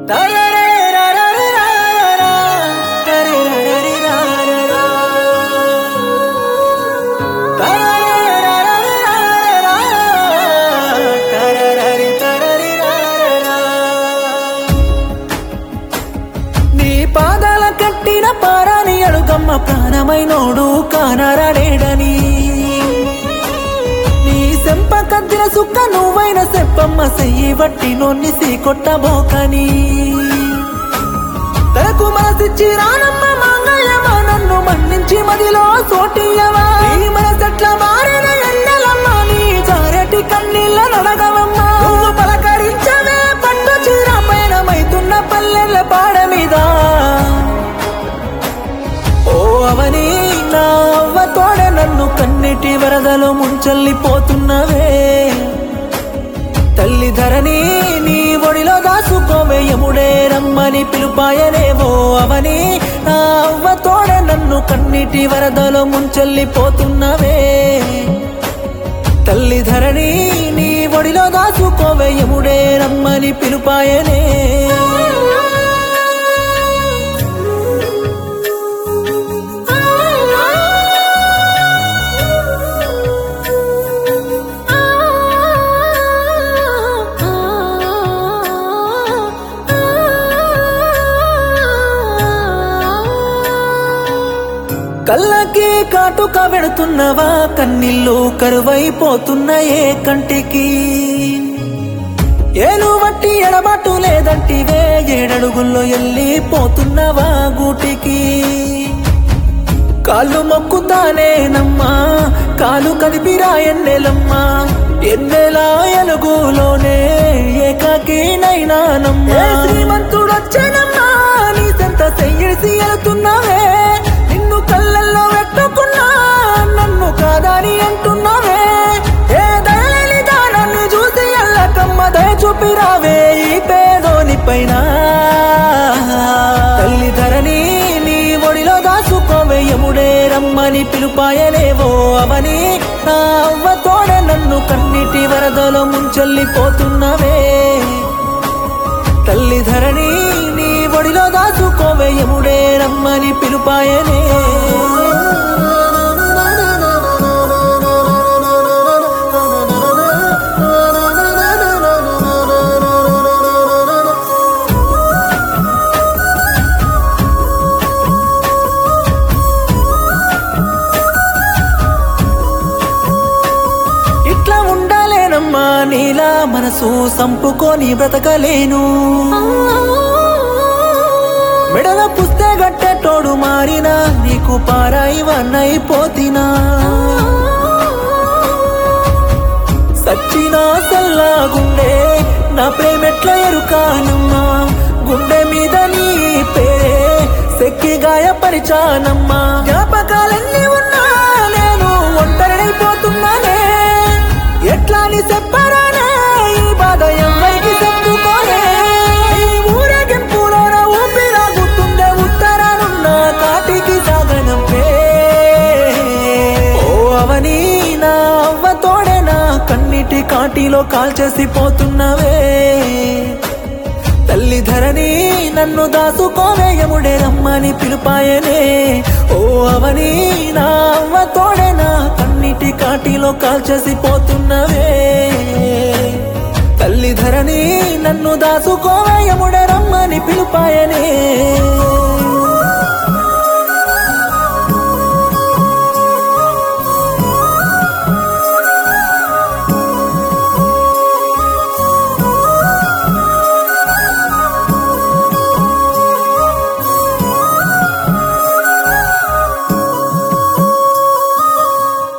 నీ పాదాల కట్టిన పారాని అడుగమ్మ ప్రాణమైనోడు కానరాడేడని నీ సెంప కద్దిన సుక్క నువ్వైన సెప్పమ్మ సెయ్యి బట్టి నొన్ని సీ కొట్టబోకని తనకు మనసిచ్చి రానమ్మ మాంగళ్యమా నన్ను మన్నించి మదిలో సోటియవా నీ మనసెట్ల మారిన ఎన్నెలమ్మ నీ జారటి కన్నీళ్ళ నడగవమ్మా నువ్వు పలకరించవే పట్టు చీర పైన మైతున్న పల్లెల పాడ మీద ఓ అవని నా అవ్వ తోడ నన్ను కన్నిటి వరదలో ముంచెల్లిపోతున్నవే తల్లి ధరణి నీ ఒడిలో దాసుకోవే యముడే రమ్మని పిలుపాయనేవో అవని నా అవ్వ తోడ నన్ను కన్నిటి వరదలో ముంచెల్లిపోతున్నవే తల్లి ధరణి నీ ఒడిలో దాసుకోవే యముడే రమ్మని పిలుపాయనే కళ్ళకి కాటుక పెడుతున్నవా కన్నీళ్ళు కరువైపోతున్నాయే కంటికి ఏలు బట్టి ఎడబాటు లేదంటివే ఏడడుగుల్లో వెళ్ళిపోతున్నవా గూటికి కాళ్ళు మొక్కుతానేనమ్మా కాలు కదిపిరా ఎన్నెలమ్మా ఎన్నెలా ఎలుగులోనే ఏకాకినైనానమ్మా శ్రీమంతుడొచ్చానమ్మా నీ సెంత సెయ్యేసి వెళుతున్నావే నిన్ను కళ్ళల్లో పెట్టుకున్నా నన్ను కాదని అంటున్నావే ఏ దయలేని దానాన్ని చూసి ఎల్లకమ్మ దయ చూపిరావే ఈ పేదోని పైన తల్లి ధరణి నీ ఒడిలో దాసుకోవే యముడే రమ్మని పిలుపాయలేవో అవని నా అవ్వ తోడ నన్ను కన్నిటి వరదలో ముంచెల్లిపోతున్నవే తల్లి ధరణి నీ ఒడిలో దాసుకోవే యముడే రమ్మని పిలుపాయనే ఇట్లా ఉండాలేనమ్మా నీలా మనసు సంపుకొని బ్రతకలేను మెడల పుస్తే గట్టెటోడు మారినా నీకు పారాయివన్నైపోతినా సచ్చినా సల్లా గుండె నా ప్రేమెట్ల ఎరుకానమ్మా గుండె మీద నీ పేరే సెక్కి గాయపరిచానమ్మా జ్ఞాపకాలన్నీ ఉన్నా నేను ఒంటరినైపోతున్నానే ఎట్లా నీ చెప్పరానే ఈ బాధ ఎవరికి చెప్పుకోనే ఈ ఊరేగింపులోన ఊపిరాగుతుండే ఉత్తరానున్న కాటికి సాగనంపే ఓ అవని నా అవ్వ తోడే నా కన్నిటి కాటిలో కాల్చేసి పోతున్నవే తల్లి ధరణి నన్ను దాసుకోవే యముడే రమ్మని పిలుపాయనే ఓ అవని నా అవ్వ తోడే నా కన్నిటి కాటిలో కాల్చేసి పోతున్నవే తల్లి ధరణి నన్ను దాసుకోవే యముడే రమ్మని పిలుపాయనే